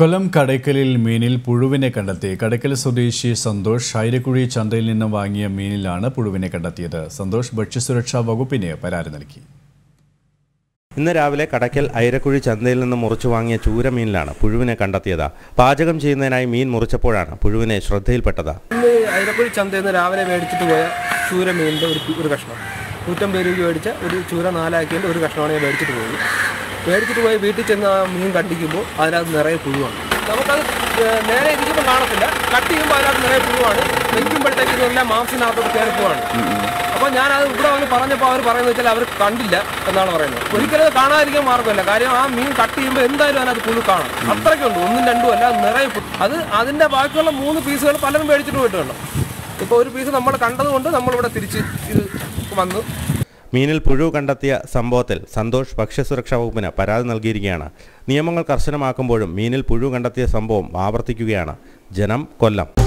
കൊല്ലം കടയ്ക്കലിൽ മീനിൽ പുഴുവിനെ കണ്ടെത്തി കടയ്ക്കൽ സ്വദേശി സന്തോഷ് ഹൈരക്കുഴി ചന്തയിൽ നിന്ന് വാങ്ങിയ മീനിലാണ് പുഴുവിനെ കണ്ടെത്തിയത് സന്തോഷ് ഭക്ഷ്യസുരക്ഷാ വകുപ്പിന് പരാതി നൽകി ഇന്ന് രാവിലെ കടയ്ക്കൽ ഐരക്കുഴി ചന്തയിൽ നിന്ന് മുറിച്ചു വാങ്ങിയ ചൂരമീനിലാണ് പുഴുവിനെ കണ്ടെത്തിയത് പാചകം ചെയ്യുന്നതിനായി മീൻ മുറിച്ചപ്പോഴാണ് പുഴുവിനെ ശ്രദ്ധയിൽപ്പെട്ടത് ഇന്ന് അയിരക്കുഴി ചന്തയിൽ നിന്ന് രാവിലെ മേടിച്ചിട്ട് പോയ ചൂര മീനിൻ്റെ ഒരു പി- ഒരു കഷ്ണം നൂറ്റമ്പത് രൂപ മേടിച്ച ഒരു ചൂര നാലാക്കിയതിൻ്റെ ഒരു കഷ്ണമാണ് ഞാൻ മേടിച്ചിട്ട് പോയി മേടിച്ചിട്ട് പോയി വീട്ടിൽ ചെന്ന് ആ മീൻ കണ്ടിക്കുമ്പോൾ അതിനകത്ത് നിറയെ പുഴുവാണ് നമുക്കത് ഏഹ്, നേരെ ഇരിക്കുമ്പോൾ കാണത്തില്ല കട്ട് ചെയ്യുമ്പോൾ അതിനകത്ത് നിറയെ പുഴുവാണ് വെക്കുമ്പോഴത്തേക്ക് ഇതെല്ലാം മാംസിനകത്തോട്ട് കയറി പോവാണ് അപ്പോൾ ഞാനത് ഇവിടെ വന്ന് പറഞ്ഞപ്പോൾ അവർ പറയുന്നത് വെച്ചാൽ അവർ കണ്ടില്ല എന്നാണ് പറയുന്നത് ഒരിക്കലും അത് കാണാതിരിക്കാൻ മാർഗ്ഗമില്ല കാര്യം ആ മീൻ കട്ട് ചെയ്യുമ്പോൾ എന്തായാലും അതിനകത്ത് പുഴു കാണും അത്രയ്ക്കുണ്ട് ഒന്നും രണ്ടും അല്ല നിറയെ പുഴു. അത് അതിൻ്റെ ബാക്കിയുള്ള മൂന്ന് പീസുകൾ പലരും മേടിച്ചിട്ട് പോയിട്ടുണ്ട് ഇപ്പോൾ ഒരു പീസ് നമ്മൾ കണ്ടതുകൊണ്ട് നമ്മളിവിടെ തിരിച്ച് ഇത് വന്നു മീനിൽ പുഴു കണ്ടെത്തിയ സംഭവത്തിൽ സന്തോഷ് ഭക്ഷ്യസുരക്ഷാ വകുപ്പിന് പരാതി നൽകിയിരിക്കുകയാണ് നിയമങ്ങൾ കർശനമാക്കുമ്പോഴും മീനിൽ പുഴു കണ്ടെത്തിയ സംഭവം ആവർത്തിക്കുകയാണ് ജനം കൊല്ലം